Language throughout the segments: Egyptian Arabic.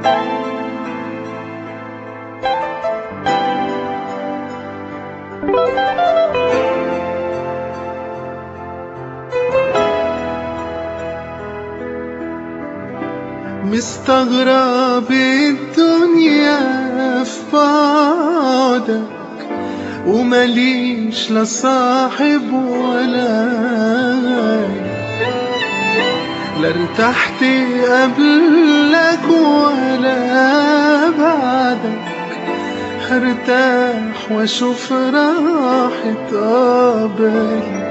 مستغرب الدنيا في بعدك ومليش لا صاحب ولا غايب لا ارتحت قبلك ولا بعدك هرتاح واشوف راحة قبلي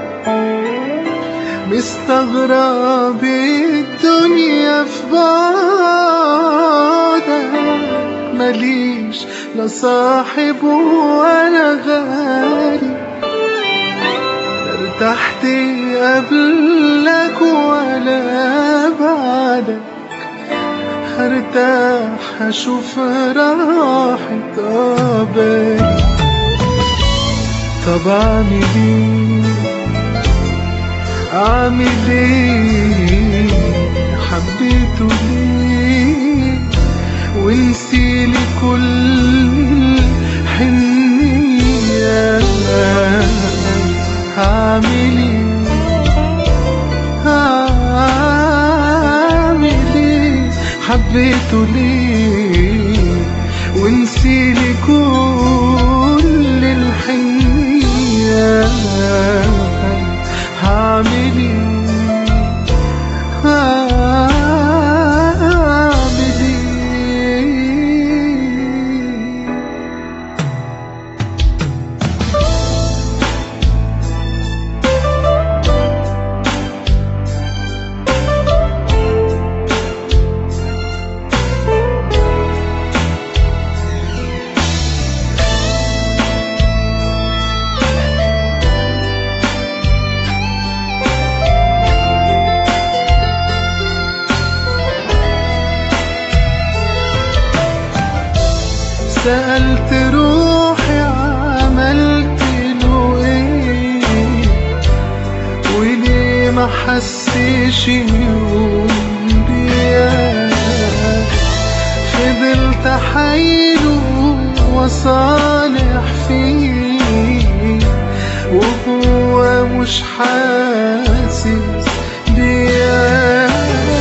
مستغرب الدنيا في بعدك مليش لا صاحب ولا غالي ارتحت قبلك ولا بعدك هرتاح هشوف راحة قبلي طب اعمل ايه اعمل ايه حبيته ليه ونسيلي كل حنية هعمل ايه هعمل ايه حبيته ليه ونسيلي كل الحنية هعمل ايه هعمل ايه سألت روحي عملت له ايه وليه ما حسيش يوم بيا فضلت حايله وصالح فيه وهو مش حاسس بيا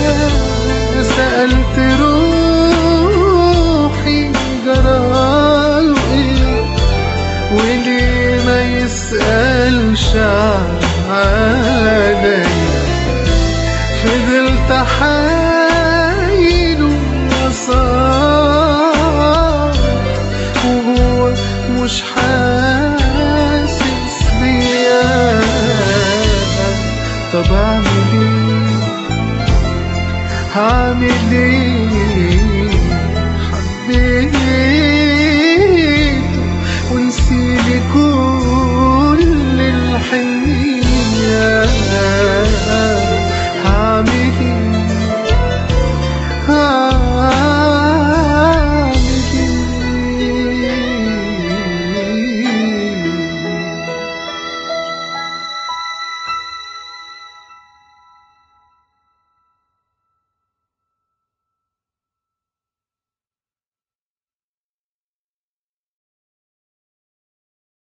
سألت روحي جراله ايه وليه ما يسألش عليا فضلت حايله وصار وهو مش حاسس بيا طب اعمل ايه هعمل ايه حبيت